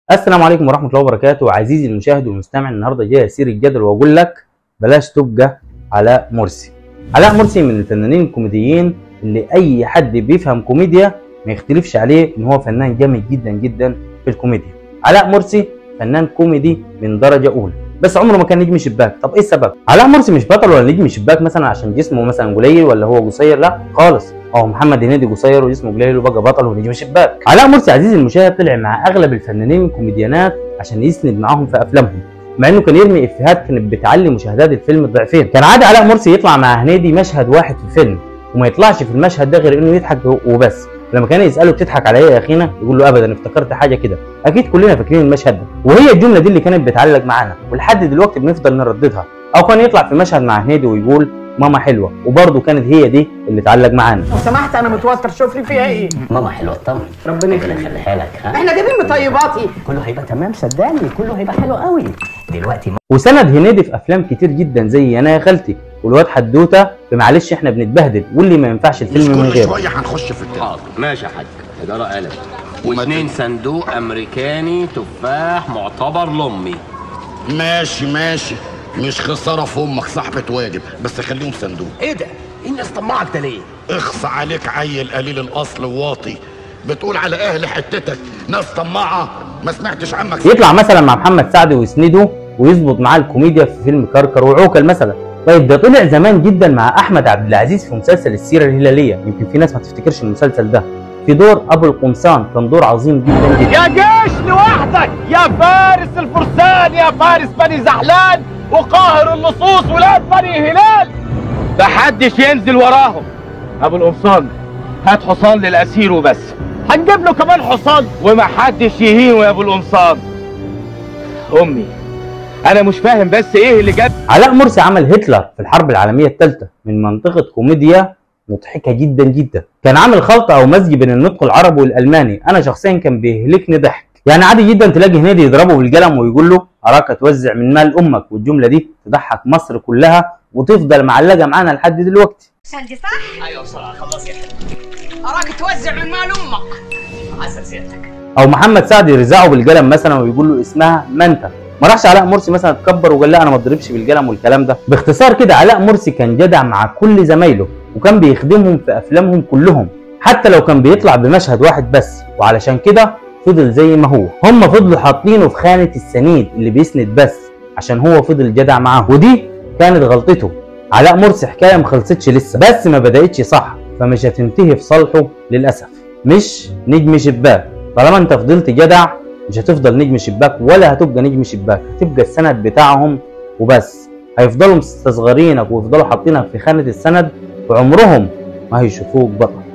السلام عليكم ورحمه الله وبركاته عزيزي المشاهد والمستمع النهارده جاي اسير الجدل واقول لك بلاش تبقى علاء مرسي علاء مرسي من الفنانين الكوميديين اللي اي حد بيفهم كوميديا ما يختلفش عليه ان هو فنان جامد جدا جدا في الكوميديا علاء مرسي فنان كوميدي من درجه اولى بس عمره ما كان نجم شباك طب ايه السبب علاء مرسي مش بطل ولا نجم شباك مثلا عشان جسمه مثلا قليل ولا هو قصير لا خالص هو محمد هنيدي قصير وجسمه قليل وبقى بطل ونجم شباك علاء مرسي عزيزي المشاهد طلع مع اغلب الفنانين الكوميديانات عشان يسند معاهم في افلامهم مع انه كان يرمي افيهات كانت بتعلي مشاهدات الفيلم ضعفين كان عادي علاء مرسي يطلع مع هنيدي مشهد واحد في الفيلم وما يطلعش في المشهد ده غير انه يضحك وبس لما كان يساله بتضحك على ايه يا اخينا يقول له ابدا افتكرت حاجه كده اكيد كلنا فاكرين المشهد ده وهي الجمله دي اللي كانت بتعلق معانا ولحد دلوقتي بنفضل نرددها او كان يطلع في مشهد مع هنيدي ويقول ماما حلوه وبرضه كانت هي دي اللي تعلق معانا لو سمحت انا متوتر شوف لي فيها ايه ماما حلوه طبعا ربنا ربنا يخليك يخليها لك ها احنا جايبين مطيباتي كله هيبقى تمام صدقني كله هيبقى حلو قوي دلوقتي وسند هنيدي في افلام كتير جدا زي انا يا خالتي والواد حدوته في معلش احنا بنتبهدل واللي ما ينفعش مش الفيلم من كل غيره شويه هنخش في التاني حاضر ماشي يا حاج إدارة قلم واثنين صندوق أمريكاني تفاح معتبر لأمي ماشي ماشي مش خساره في امك صاحبة واجب بس خليهم صندوق إيه ده؟ إيه الناس طمعك ده ليه؟ اخص عليك عيل قليل الاصل وواطي بتقول على اهل حتتك ناس طماعه ما سمعتش عنك يطلع مثلا مع محمد سعد ويسنده ويظبط معاه الكوميديا في فيلم كركر وعوكل مثلا طيب ده طلع زمان جدا مع احمد عبد العزيز في مسلسل السيره الهلاليه يمكن في ناس ما تفتكرش المسلسل ده في دور ابو القمصان كان دور عظيم جدا جدا يا جيش لوحدك يا فارس الفرسان يا فارس بني زحلان وقاهر اللصوص ولاد بني هلال محدش ينزل وراهم ابو القمصان هات حصان للاسير وبس هنجيب له كمان حصان ومحدش يهينه يا ابو القمصان امي انا مش فاهم بس ايه اللي جاب علاء مرسي عمل هتلر في الحرب العالميه الثالثه من منطقه كوميديا مضحكه جدا جدا كان عامل خلطه او مزج بين النطق العربي والالماني انا شخصيا كان بيهلكني ضحك يعني عادي جدا تلاقي هنيدي يضربه بالقلم ويقول له اراك توزع من مال امك والجمله دي تضحك مصر كلها وتفضل معلقه معانا لحد دلوقتي سالتي صح؟ ايوه بسرعه خلص يا اراك توزع من مال امك عسل سيادتك او محمد سعد يرزعه بالقلم مثلا ويقول له اسمها منتا ما راحش علاء مرسي مثلا اتكبر وقال لا انا ما اتضربش بالقلم والكلام ده باختصار كده علاء مرسي كان جدع مع كل زمايله وكان بيخدمهم في افلامهم كلهم حتى لو كان بيطلع بمشهد واحد بس وعلشان كده فضل زي ما هو هم فضلوا حاطينه في خانة السنيد اللي بيسند بس عشان هو فضل جدع معاهم ودي كانت غلطته علاء مرسي حكاية ما خلصتش لسه بس ما بدأتش صح فمش هتنتهي في صالحه للأسف مش نجم شباك طالما انت فضلت جدع مش هتفضل نجم شباك ولا هتبقى نجم شباك هتبقى السند بتاعهم وبس هيفضلوا مستصغرينك ويفضلوا حاطينك في خانة السند وعمرهم ما هيشوفوك بطل